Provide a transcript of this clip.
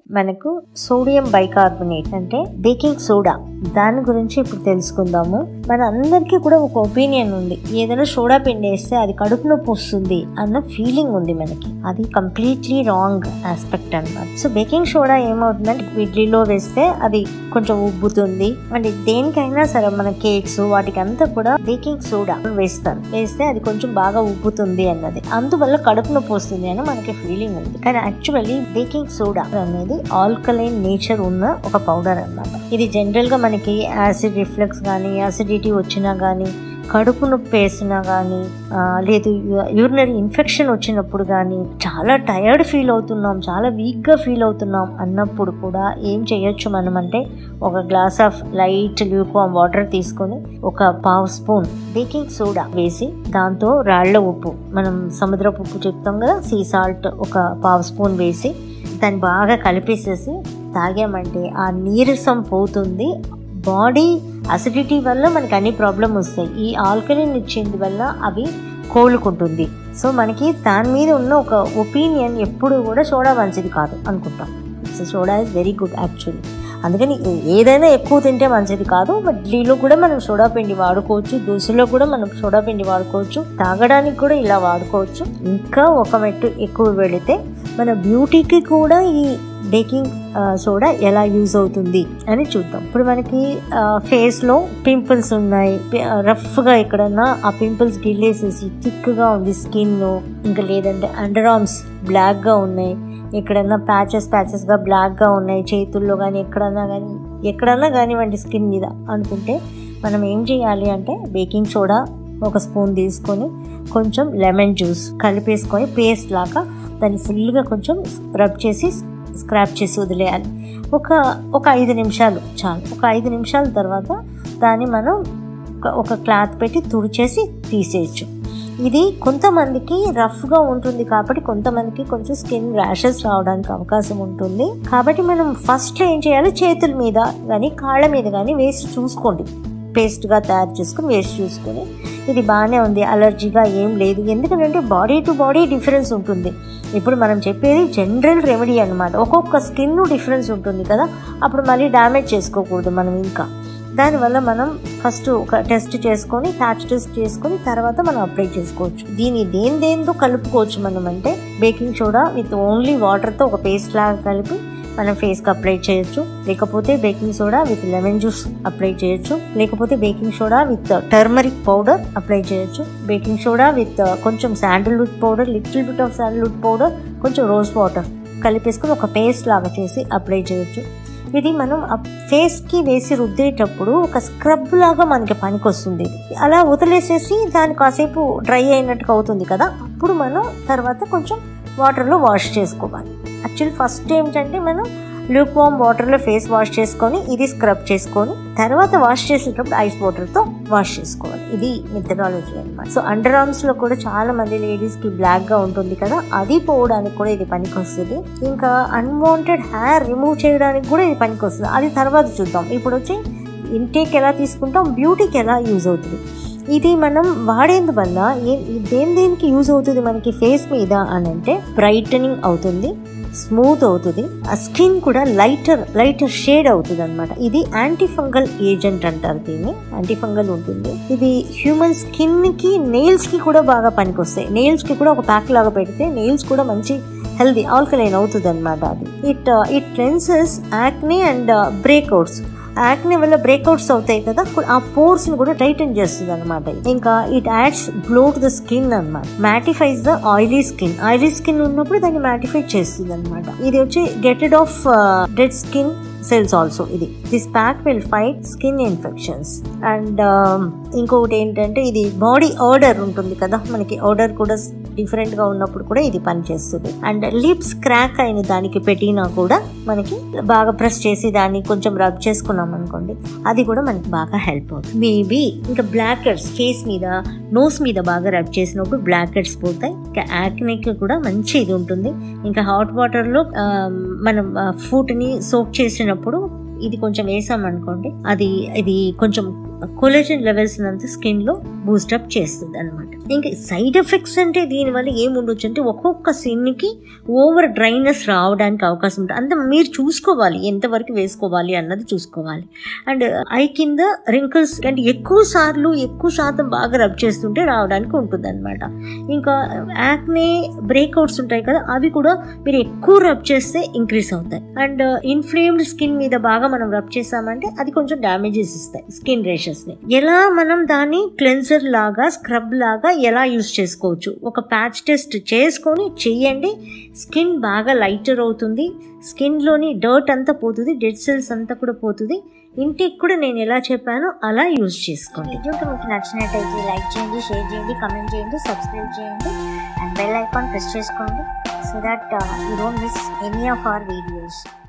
మనకు sodium bicarbonate అంటే baking soda దాని గురించి ఇప్పుడు తెలుసుకుందాము మన అందరికీ కూడా ఒక ఒపీనియన్ ఉంది ఏదైనా సోడా పిండి వేస్తే అది కడుపు నొప్పి వస్తుంది అన్న ఫీలింగ్ ఉంది మనకి అది కంప్లీట్లీ రాంగ్ ఆస్పెక్ట్ అన్నమాట సో బేకింగ్ సోడా ఏమవుతుందంటే ఇడ్లీలో వేస్తే అది కొంచెం ఉబ్బుతుంది అంటే దేనికైనా సరే మన కేక్స్ వాటికి అంతా కూడా బేకింగ్ సోడా వేస్తారు వేస్తే అది కొంచెం బాగా ఉబ్బుతుంది అన్నది అందువల్ల కడుపు నొప్పి వస్తుంది అని మనకి ఫీలింగ్ ఉంది కానీ యాక్చువల్లీ బేకింగ్ సోడా అనేది ఆల్కలైన్ నేచర్ ఉన్న ఒక పౌడర్ అన్నమాట ఇది జనరల్ గా మనకి యాసిడ్ రిఫ్లెక్స్ కానీ యాసిడిటీ వచ్చినా కానీ కడుపు నొప్పి వేసినా కానీ లేదు యూరినరీ ఇన్ఫెక్షన్ వచ్చినప్పుడు కానీ చాలా టైర్డ్ ఫీల్ అవుతున్నాం చాలా వీక్గా ఫీల్ అవుతున్నాం అన్నప్పుడు కూడా ఏం చేయొచ్చు మనం అంటే ఒక glass of light lukewarm water తీసుకొని ఒక పావు స్పూన్ బేకింగ్ సోడా వేసి దాంతో రాళ్ల ఉప్పు మనం సముద్రపు ఉప్పు చెప్తాం కదా సీ సాల్ట్ ఒక పావు స్పూన్ వేసి దాన్ని బాగా కలిపేసేసి తాగామంటే ఆ నీరసం పోతుంది బాడీ అసిడిటీ వల్ల మనకి అన్ని ప్రాబ్లమ్ వస్తాయి ఈ ఆల్కలిన్ ఇచ్చేందు వల్ల అవి కోలుకుంటుంది సో మనకి దాని మీద ఉన్న ఒక ఒపీనియన్ ఎప్పుడు కూడా సోడా మంచిది కాదు అనుకుంటాం so soda is very good actually అందుకని ఏదైనా ఎక్కువ తింటే మంచిది కాదు బట్ ఇడ్లీలో కూడా మనం సోడా పిండి వాడుకోవచ్చు దోశలో కూడా మనం సోడా పిండి వాడుకోవచ్చు తాగడానికి కూడా ఇలా వాడుకోవచ్చు ఇంకా ఒక మెట్టు ఎక్కువ వెళితే మన బ్యూటీకి కూడా ఈ బేకింగ్ సోడా ఎలా యూజ్ అవుతుంది అని చూద్దాం ఇప్పుడు మనకి ఫేస్లో పింపుల్స్ ఉన్నాయి రఫ్గా ఎక్కడన్నా ఆ పింపుల్స్ గిల్లేసేసి థిక్గా ఉంది స్కిన్ ఇంకా లేదంటే అండర్ ఆర్మ్స్ బ్లాక్గా ఉన్నాయి ఎక్కడన్నా ప్యాచెస్ ప్యాచెస్గా బ్లాక్గా ఉన్నాయి చేతుల్లో కానీ ఎక్కడన్నా కానీ ఎక్కడన్నా కానివ్వండి స్కిన్ మీద అనుకుంటే మనం ఏం చేయాలి అంటే బేకింగ్ సోడా ఒక స్పూన్ తీసుకొని కొంచెం లెమన్ జ్యూస్ కలిపేసుకొని పేస్ట్ లాగా దాన్ని ఫుల్గా కొంచెం రబ్ చేసి స్క్రాప్ చేసి వదిలేయాలి ఒక ఒక ఐదు నిమిషాలు చాలు ఒక ఐదు నిమిషాల తర్వాత దాన్ని మనం ఒక క్లాత్ పెట్టి తుడిచేసి తీసేయచ్చు ఇది కొంతమందికి రఫ్గా ఉంటుంది కాబట్టి కొంతమందికి కొంచెం స్కిన్ ర్యాషెస్ రావడానికి అవకాశం ఉంటుంది కాబట్టి మనం ఫస్ట్ ఏం చేయాలి చేతుల మీద కానీ కాళ్ళ మీద కానీ వేసి చూసుకోండి పేస్ట్గా తయారు చేసుకుని వేసి చూసుకొని ఇది బాగానే ఉంది అలర్జీగా ఏం లేదు ఎందుకంటే బాడీ టు బాడీ డిఫరెన్స్ ఉంటుంది ఇప్పుడు మనం చెప్పేది జనరల్ రెమెడీ అనమాట ఒక్కొక్క స్కిన్ డిఫరెన్స్ ఉంటుంది కదా అప్పుడు మళ్ళీ డ్యామేజ్ చేసుకోకూడదు మనం ఇంకా దానివల్ల మనం ఫస్ట్ ఒక టెస్ట్ చేసుకొని ప్యాచ్ టెస్ట్ చేసుకొని తర్వాత మనం అప్లై చేసుకోవచ్చు దీన్ని దేని దేనితో కలుపుకోవచ్చు మనం అంటే బేకింగ్ సోడా విత్ ఓన్లీ వాటర్తో ఒక పేస్ట్ లాగా కలిపి మనం ఫేస్కి అప్లై చేయొచ్చు లేకపోతే baking soda with lemon juice apply చేయొచ్చు లేకపోతే baking soda with turmeric powder apply చేయొచ్చు బేకింగ్ సోడా విత్ కొంచెం sandalwood powder little bit of sandalwood powder కొంచెం రోజ్ వాటర్ కలిపేసుకొని ఒక పేస్ట్ లాగా చేసి అప్లై చేయొచ్చు ఇది మనం ఫేస్కి వేసి రుద్దేటప్పుడు ఒక స్క్రబ్ లాగా మనకి పనికి వస్తుంది ఇది అలా వదిలేసేసి దాన్ని కాసేపు డ్రై అయినట్టుగా అవుతుంది కదా అప్పుడు మనం తర్వాత కొంచెం వాటర్లో వాష్ చేసుకోవాలి యాక్చువల్లీ ఫస్ట్ ఏంటంటే మనం లూక్ వామ్ వాటర్లో ఫేస్ వాష్ చేసుకొని ఇది స్క్రబ్ చేసుకొని తర్వాత వాష్ చేసేటప్పుడు ఐస్ వాటర్తో వాష్ చేసుకోవాలి ఇది మెథడాలజీ అనమాట సో అండర్ ఆర్మ్స్లో కూడా చాలా మంది లేడీస్కి బ్లాక్గా ఉంటుంది కదా అది పోవడానికి కూడా ఇది పనికి వస్తుంది ఇంకా అన్వాంటెడ్ హెయిర్ రిమూవ్ చేయడానికి కూడా ఇది పనికి వస్తుంది అది తర్వాత చూద్దాం ఇప్పుడు వచ్చి ఇంటేక్ ఎలా తీసుకుంటాం బ్యూటీకి ఎలా యూజ్ అవుతుంది ఇది మనం వాడేందువల్ల దేని దేనికి యూజ్ అవుతుంది మనకి ఫేస్ మీద అని అంటే బ్రైటనింగ్ అవుతుంది స్మూత్ అవుతుంది ఆ స్కిన్ కూడా లైటర్ లైటర్ షేడ్ అవుతుంది అనమాట ఇది యాంటీ ఫంగల్ ఏజెంట్ అంటారు దీన్ని యాంటీ ఫంగల్ ఉంటుంది ఇది హ్యూమన్ స్కిన్ కి నెయిల్స్ కి కూడా బాగా పనికొస్తాయి నెయిల్స్ కి కూడా ఒక ప్యాక్ లాగా పెడితే నెయిల్స్ కూడా మంచి హెల్దీ ఆల్కలైన్ అవుతుంది అనమాట అది it it cleanses acne and breakouts acne వల్ల బ్రేక్అవుట్స్ అవుతాయి కదా ఆ పోర్స్ ని కూడా టైటన్ చేస్తుంది అనమాట ఇంకా it adds glow to the skin అనమాట mattifies the oily skin oily skin ఉన్నప్పుడు దాన్ని మ్యాటిఫై చేస్తుంది అనమాట ఇది వచ్చి get rid of dead skin cells also ఇది this pack will fight skin infections and ఇంకొకటి ఏంటంటే ఇది బాడీ ఆర్డర్ ఉంటుంది కదా మనకి ఆర్డర్ కూడా డిఫరెంట్ గా ఉన్నప్పుడు కూడా ఇది పనిచేస్తుంది అండ్ లిప్స్ క్రాక్ అయిన దానికి పెట్టినా కూడా మనకి బాగా ప్రెస్ చేసి దాన్ని కొంచెం రబ్ చేసుకున్నాం అనుకోండి అది కూడా మనకి బాగా హెల్ప్ అవుతుంది మేబీ ఇంకా బ్లాక్ హెడ్స్ ఫేస్ మీద నోస్ మీద బాగా రబ్ చేసినప్పుడు బ్లాక్ హెడ్స్ పోతాయి ఇంకా యాక్నేక్ కూడా మంచి ఇది ఉంటుంది ఇంకా హాట్ వాటర్ లో మనం ఫుడ్ ని సోక్ చేసినప్పుడు ఇది కొంచెం వేసాం అనుకోండి అది ఇది కొంచెం కొలేజన్ లెవెల్స్ అంతా స్కిన్ లో బూస్టప్ చేస్తుంది అనమాట ఇంకా సైడ్ ఎఫెక్ట్స్ అంటే దీనివల్ల ఏముండొచ్చు అంటే ఒక్కొక్క స్కిన్ కి ఓవర్ డ్రైనెస్ రావడానికి అవకాశం ఉంటుంది అంత మీరు చూసుకోవాలి ఎంతవరకు వేసుకోవాలి అన్నది చూసుకోవాలి అండ్ ఐ కింద రింకిల్స్ అంటే ఎక్కువ సార్లు ఎక్కువ శాతం బాగా రబ్ చేస్తుంటే రావడానికి ఉంటుంది అనమాట ఇంకా యాక్నే బ్రేక్అవుట్స్ ఉంటాయి కదా అవి కూడా మీరు ఎక్కువ రబ్ చేస్తే ఇంక్రీస్ అవుతాయి అండ్ ఇన్ఫ్లేమ్డ్ స్కిన్ మీద బాగా మనం రబ్ చేసామంటే అది కొంచెం డ్యామేజెస్ ఇస్తాయి స్కిన్ రేషెస్ ని ఎలా మనం దాన్ని క్లెన్సర్ లాగా స్క్రబ్ లాగా ఎలా యూస్ చేసుకోవచ్చు ఒక ప్యాచ్ టెస్ట్ చేసుకొని చెయ్యండి స్కిన్ బాగా లైటర్ అవుతుంది స్కిన్లోని డర్ట్ అంతా పోతుంది డెడ్ సెల్స్ అంతా కూడా పోతుంది ఇంటికి కూడా నేను ఎలా చెప్పానో అలా యూజ్ చేసుకోండి వీడియో మీకు నచ్చినట్టయితే లైక్ చేయండి షేర్ చేయండి కమెంట్ చేయండి సబ్స్క్రైబ్ చేయండి అండ్ బెల్ ఐకాన్ ప్రెస్ చేసుకోండి so that you don't miss any of our videos